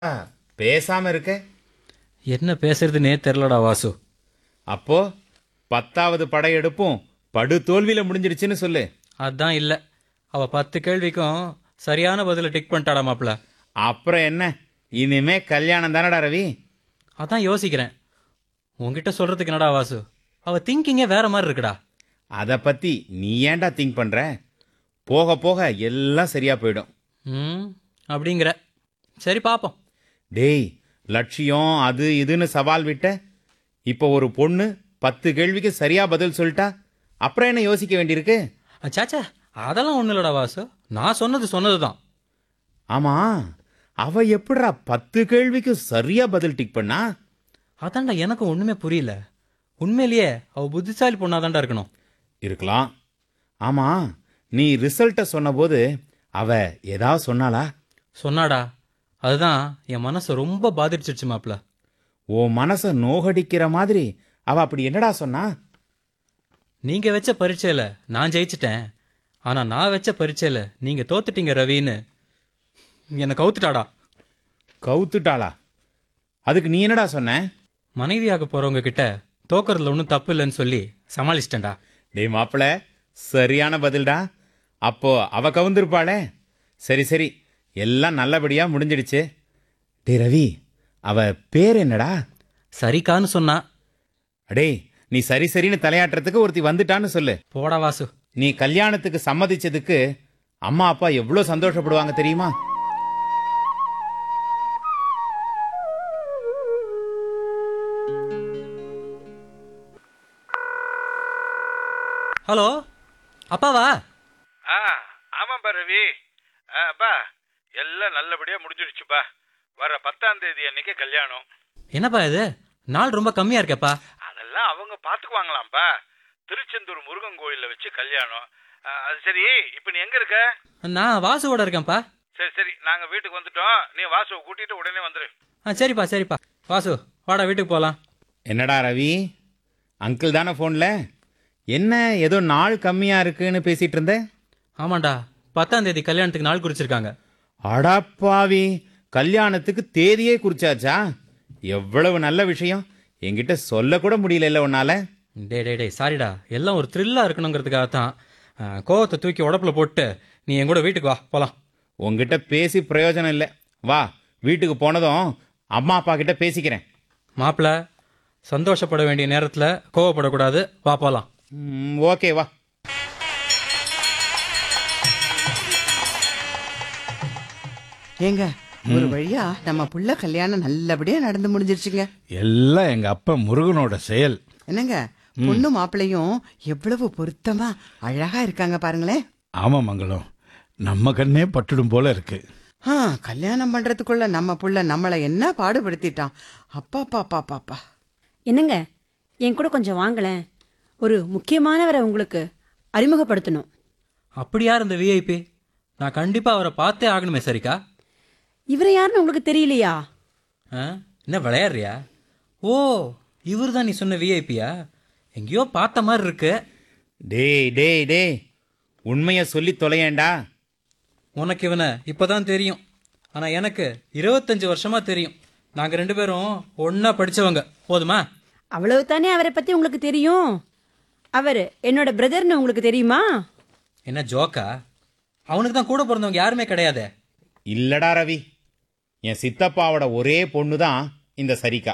ஆ, பேசாம இருக்க என்ன பேசுறதுனே தெரிலடா வாசு அப்போ பத்தாவது படையெடுப்பும் படு தோல்வியில முடிஞ்சிடுச்சுன்னு சொல்லு அதான் இல்லை அவ பத்து கேள்விக்கும் சரியான பதிலை டிக் பண்ணிட்டாடா மாப்ள அப்புறம் என்ன இனிமே கல்யாணம் தானடா ரவி அதான் யோசிக்கிறேன் உன்கிட்ட சொல்றதுக்கு என்னடா வாசு அவ திங்கிங்கே வேற மாதிரி இருக்குடா அதை பத்தி நீ ஏன்டா திங்க் பண்ற போக போக எல்லாம் சரியா போயிடும் ம் அப்படிங்கிற சரி பார்ப்போம் டேய் லட்சியம் அது இதுன்னு சவால் விட்ட இப்போ ஒரு பொண்ணு பத்து கேள்விக்கு சரியா பதில் சொல்லிட்டா அப்புறம் என்ன யோசிக்க வேண்டியிருக்கு சாச்சா அதெல்லாம் ஒன்றும் இல்லடா வாசு நான் சொன்னது சொன்னது தான் ஆமா அவ எப்படிடா பத்து கேள்விக்கு சரியா பதில் டிக் பண்ணா அதான்டா எனக்கும் ஒன்றுமே புரியல உண்மையிலேயே அவ புத்திசாலி பொண்ணாதான்டா இருக்கணும் இருக்கலாம் ஆமா நீ ரிசல்ட்டை சொன்னபோது அவ ஏதாவது சொன்னாளா சொன்னாடா அதுதான் என் மனசை ரொம்ப பாதிச்சிருச்சு மாப்ள உன் மனசை நோகடிக்கிற மாதிரி அவ அப்படி என்னடா சொன்னா நீங்க வச்ச பரீட்சையில நான் ஜெயிச்சிட்டேன் ஆனா நான் வச்ச பரீட்சையில நீங்க தோத்துட்டீங்க ரவின்னு என்னை கவுத்துட்டாடா கவுத்துட்டாளா அதுக்கு நீ என்னடா சொன்ன மனைவியாக போறவங்க கிட்ட தோக்கறதுல ஒன்றும் தப்பு இல்லைன்னு சொல்லி சமாளிச்சிட்டேன்டா டேய் மாப்பிள சரியான பதில்டா அப்போ அவ கவுந்திருப்பாளே சரி சரி எல்லாம் நல்லபடியா முடிஞ்சிடுச்சு டேய் ரவி அவ பேர் என்னடா சரிக்கான்னு சொன்னா அடேய் நீ சரி சரின்னு தலையாட்டுறதுக்கு ஒருத்தி வந்துட்டான்னு சொல்லு போடா வாசு நீ கல்யாணத்துக்கு சம்மதிச்சதுக்கு அம்மா அப்பா எவ்வளோ சந்தோஷப்படுவாங்க தெரியுமா ஹலோ அப்பாவா ஆ ஆமாம்பா ரவி ஆ, அப்பா எல்லாம் நல்லபடியா முடிஞ்சிடுச்சுப்பா வர பத்தாம் தேதி அன்னைக்கு கல்யாணம் என்னப்பா இது நாள் ரொம்ப கம்மியா இருக்கேப்பா அதெல்லாம் அவங்க பாத்துக்குவாங்களாம்ப்பா திருச்செந்தூர் முருகன் கோயில்ல வச்சு கல்யாணம் ஆ, அது சரி இப்போ நீ எங்க இருக்க நான் வாசுவோட இருக்கேன்ப்பா சரி சரி நாங்க வீட்டுக்கு வந்துட்டோம் நீ வாசுவை கூட்டிட்டு உடனே வந்துரு ஆ சரிப்பா சரிப்பா வாசு வாடா வீட்டுக்கு போகலாம் என்னடா ரவி அங்கிள் தானே ஃபோனில் என்ன ஏதோ நாள் கம்மியாக இருக்குன்னு பேசிட்டு இருந்த ஆமாண்டா பத்தாம் தேதி கல்யாணத்துக்கு நாள் குறிச்சிருக்காங்க அடாப்பாவி கல்யாணத்துக்கு தேதியே குறிச்சாச்சா எவ்வளவு நல்ல விஷயம் என்கிட்ட சொல்லக்கூட முடியல உன்னால டே டே டே சாரிடா எல்லாம் ஒரு த்ரில்லாக இருக்கணுங்கிறதுக்காக தான் கோவத்தை தூக்கி உடப்புல போட்டு நீ என் கூட வீட்டுக்கு வா போகலாம் உங்ககிட்ட பேசி பிரயோஜனம் இல்லை வா வீட்டுக்கு போனதும் அம்மா அப்பா கிட்ட பேசிக்கிறேன் மாப்பிள சந்தோஷப்பட வேண்டிய நேரத்தில் கோவப்படக்கூடாது வா போகலாம் ம், ஓகே வா ஏங்க ஒரு வழியா நம்ம புள்ள கல்யாணம் நல்லபடியா நடந்து முடிஞ்சிருச்சுங்க எல்லாம் எங்க அப்பா முருகனோட செயல் என்னங்க பொண்ணு மாப்பிள்ளையும் எவ்வளவு பொருத்தமா அழகா இருக்காங்க பாருங்களேன் ஆமா மங்களம் நம்ம கண்ணே பட்டுடும் போல இருக்கு ஆ கல்யாணம் பண்றதுக்குள்ள நம்ம புள்ள நம்மளை என்ன பாடுபடுத்திட்டான் அப்பா பாப்பா பாப்பா என்னங்க என் கூட கொஞ்சம் வாங்களேன் ஒரு முக்கியமானவரை உங்களுக்கு அறிமுகப்படுத்தணும் அப்படி யார் இந்த விஐபி நான் கண்டிப்பாக அவரை பார்த்தே ஆகணுமே சரிக்கா இவரை யாருன்னு உங்களுக்கு தெரியலையா ஆ என்ன விளையாடுறியா ஓ இவர் தான் நீ சொன்ன விஐபியா எங்கேயோ பார்த்த மாதிரி இருக்கு டேய் டேய் டேய் உண்மையை சொல்லி தொலையேண்டா உனக்கு இவனை இப்போதான் தெரியும் ஆனால் எனக்கு இருபத்தஞ்சு வருஷமா தெரியும் நாங்கள் ரெண்டு பேரும் ஒன்றா படித்தவங்க போதுமா அவ்வளவு தானே அவரை பத்தி உங்களுக்கு தெரியும் அவர் என்னோட பிரதர்னு உங்களுக்கு தெரியுமா என்ன ஜோக்கா அவனுக்கு தான் கூட பிறந்தவங்க யாருமே கிடையாதே இல்லடா ரவி என் சித்தப்பாவோட ஒரே பொண்ணு தான் இந்த சரிகா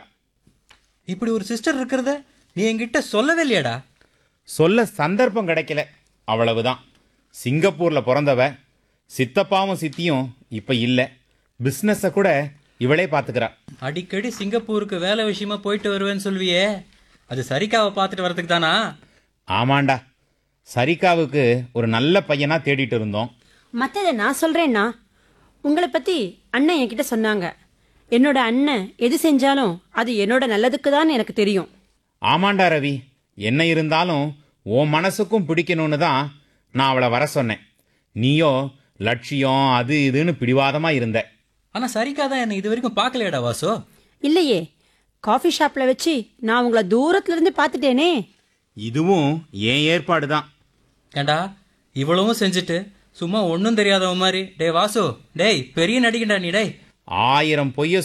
இப்படி ஒரு சிஸ்டர் இருக்கிறத நீ என்கிட்ட சொல்லவே இல்லையாடா சொல்ல சந்தர்ப்பம் கிடைக்கல அவ்வளவுதான் சிங்கப்பூர்ல பிறந்தவ சித்தப்பாவும் சித்தியும் இப்ப இல்ல பிசினஸ கூட இவளே பாத்துக்கிறா அடிக்கடி சிங்கப்பூருக்கு வேலை விஷயமா போயிட்டு வருவேன்னு சொல்வியே அது சரிக்காவை பார்த்துட்டு வரதுக்கு தானா ஆமாண்டா சரிகாவுக்கு ஒரு நல்ல பையனா தேடிட்டு இருந்தோம் மற்றதை நான் சொல்றேன்னா உங்களை பத்தி அண்ணன் என்கிட்ட சொன்னாங்க என்னோட அண்ணன் எது செஞ்சாலும் அது என்னோட நல்லதுக்கு தான் எனக்கு தெரியும் ஆமாண்டா ரவி என்ன இருந்தாலும் உன் மனசுக்கும் பிடிக்கணும்னு தான் நான் அவளை வர சொன்னேன் நீயோ லட்சியம் அது இதுன்னு பிடிவாதமா இருந்த ஆனா சரிக்கா தான் என்னை இது வரைக்கும் பார்க்கலையாடா வாசு இல்லையே காஃபி ஷாப்ல வச்சு நான் உங்களை தூரத்துல இருந்து பார்த்துட்டேனே இதுவும் என் ஏற்பாடு தான் ஏண்டா இவ்வளவும் செஞ்சுட்டு சும்மா ஒன்றும் தெரியாதவன் மாதிரி டேய் வாசு டேய் பெரிய நடிகண்டா நீ டேய் ஆயிரம் பொய்ய